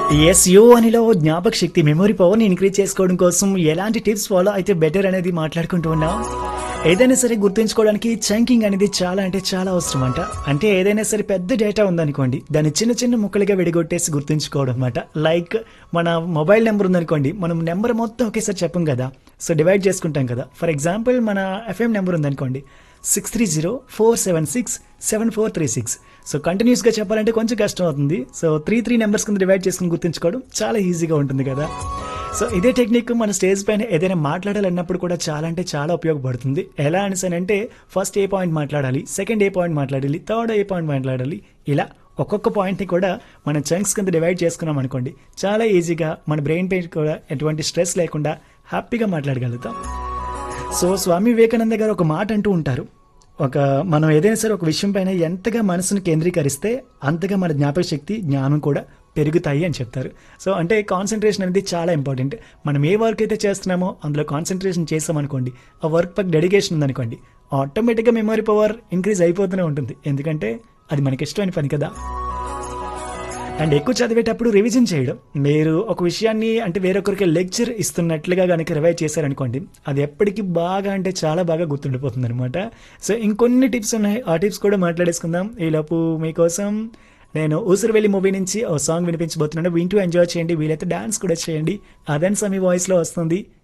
yes యో అనిలో జ్ఞాపక శక్తి memory పవర్ని ఇంక్రీజ్ చేసుకోవడం కోసం ఎలాంటి టిప్స్ ఫాలో అయితే బెటర్ అనేది మాట్లాడుకుంటూ ఉన్నాం ఏదైనా సరే గుర్తుంచుకోవడానికి చంకింగ్ అనేది చాలా అంటే చాలా అవసరం అంట అంటే ఏదైనా సరే పెద్ద డేటా ఉందనుకోండి దాన్ని చిన్న చిన్న ముక్కలుగా విడగొట్టేసి గుర్తుంచుకోవడం అనమాట లైక్ మన మొబైల్ నెంబర్ ఉందనుకోండి మనం నెంబర్ మొత్తం ఒకేసారి చెప్పం కదా సో డివైడ్ చేసుకుంటాం కదా ఫర్ ఎగ్జాంపుల్ మన ఎఫ్ఎం నెంబర్ ఉందనుకోండి six three zero four seven six seven four three six so కంటిన్యూస్గా చెప్పాలంటే కొంచెం కష్టం అవుతుంది సో త్రీ త్రీ నెంబర్స్ కింద డివైడ్ చేసుకుని గుర్తుంచుకోవడం చాలా ఈజీగా ఉంటుంది కదా సో ఇదే టెక్నిక్ మన స్టేజ్ పైన ఏదైనా మాట్లాడాలన్నప్పుడు కూడా చాలా అంటే చాలా ఉపయోగపడుతుంది ఎలా అంటే ఫస్ట్ ఏ పాయింట్ మాట్లాడాలి సెకండ్ ఏ పాయింట్ మాట్లాడాలి థర్డ్ ఏ పాయింట్ మాట్లాడాలి ఇలా ఒక్కొక్క పాయింట్ని కూడా మన చంక్స్ కింద డివైడ్ చేసుకున్నాం అనుకోండి చాలా ఈజీగా మన బ్రెయిన్ పైన కూడా ఎటువంటి స్ట్రెస్ లేకుండా హ్యాపీగా మాట్లాడగలుగుతాం సో స్వామి వివేకానంద గారు ఒక మాట అంటూ ఉంటారు ఒక మనం ఏదైనా సరే ఒక విషయం పైన ఎంతగా మనసును కేంద్రీకరిస్తే అంతగా మన జ్ఞాపక శక్తి జ్ఞానం కూడా పెరుగుతాయి అని చెప్తారు సో అంటే కాన్సన్ట్రేషన్ అనేది చాలా ఇంపార్టెంట్ మనం ఏ వర్క్ అయితే చేస్తున్నామో అందులో కాన్సన్ట్రేషన్ చేస్తామనుకోండి ఆ వర్క్ పైన డెడికేషన్ ఉందనుకోండి ఆటోమేటిక్గా మెమరీ పవర్ ఇంక్రీజ్ అయిపోతూనే ఉంటుంది ఎందుకంటే అది మనకి ఇష్టమైన పని కదా అండ్ ఎక్కువ చదివేటప్పుడు రివిజన్ చేయడం మీరు ఒక విషయాన్ని అంటే వేరొకరికి లెక్చర్ ఇస్తున్నట్లుగా కనుక రివైజ్ చేశారనుకోండి అది ఎప్పటికీ బాగా అంటే చాలా బాగా గుర్తుండిపోతుంది అనమాట సో ఇంకొన్ని టిప్స్ ఉన్నాయి ఆ టిప్స్ కూడా మాట్లాడేసుకుందాం ఈలోపు మీకోసం నేను ఊసరవెల్లి మూవీ నుంచి ఓ సాంగ్ వినిపించబోతున్నాను వింటూ ఎంజాయ్ చేయండి వీలైతే డాన్స్ కూడా చేయండి అదన్ సమీ వాయిస్లో వస్తుంది